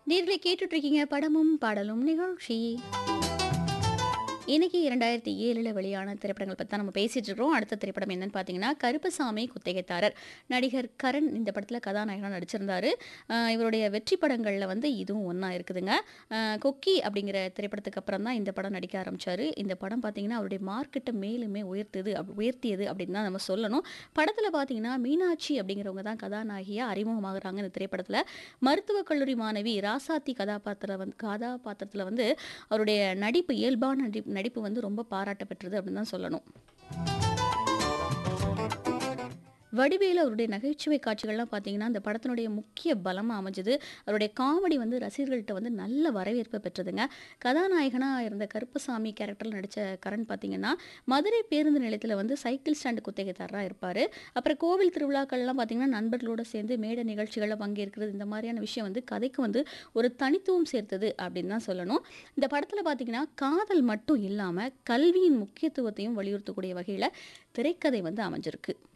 நேர்களை கேட்டுட்டு இருக்கீங்க படமும் பாடலும் நிகழ்ச்சி இன்னைக்கு இரண்டாயிரத்தி ஏழில் வெளியான திரைப்படங்கள் பற்றி தான் நம்ம பேசிட்டு இருக்கிறோம் அடுத்த திரைப்படம் என்னன்னு பார்த்தீங்கன்னா கருப்பசாமி குத்தகைத்தாரர் நடிகர் கரண் இந்த படத்தில் கதாநாயகனாக நடிச்சிருந்தாரு அஹ் இவருடைய வெற்றி படங்களில் வந்து இதுவும் ஒன்றா இருக்குதுங்க அஹ் கொக்கி அப்படிங்கிற திரைப்படத்துக்கு அப்புறம் தான் இந்த படம் நடிக்க ஆரம்பிச்சாரு இந்த படம் பார்த்தீங்கன்னா அவருடைய மார்க்கெட்டை மேலுமே உயர்த்துது அப் உயர்த்தியது அப்படின்னு தான் நம்ம சொல்லணும் படத்தில் பார்த்தீங்கன்னா மீனாட்சி அப்படிங்கிறவங்க தான் கதாநாயகியாக அறிமுகமாகறாங்க இந்த திரைப்படத்தில் மருத்துவக் கல்லூரி மாணவி ராசாத்தி கதாபாத்திர வந்து கதாபாத்திரத்தில் வந்து அவருடைய நடிப்பு இயல்பான நடிப்பு நடிப்பு வந்து ரொம்ப பாராட்ட பெற்றது அப்படின்னு தான் சொல்லணும் வடிவேலு அவருடைய நகைச்சுவை காட்சிகள்லாம் பார்த்தீங்கன்னா அந்த படத்தினுடைய முக்கிய பலமாக அமைஞ்சது அவருடைய காமெடி வந்து ரசிகர்கள்ட்ட வந்து நல்ல வரவேற்பை பெற்றதுங்க கதாநாயகனாக இருந்த கருப்பசாமி கேரக்டரில் நடித்த கரண் பார்த்தீங்கன்னா மதுரை பேருந்து நிலையத்தில் வந்து சைக்கிள் ஸ்டாண்டு குத்தகைதாரராக இருப்பார் அப்புறம் கோவில் திருவிழாக்கள்லாம் பார்த்தீங்கன்னா நண்பர்களோடு சேர்ந்து மேடை நிகழ்ச்சிகளில் பங்கேற்கிறது இந்த மாதிரியான விஷயம் வந்து கதைக்கு வந்து ஒரு தனித்துவம் சேர்த்தது அப்படின்னு தான் சொல்லணும் இந்த படத்தில் பார்த்தீங்கன்னா காதல் மட்டும் இல்லாமல் கல்வியின் முக்கியத்துவத்தையும் வலியுறுத்தக்கூடிய வகையில் திரைக்கதை வந்து அமைஞ்சிருக்கு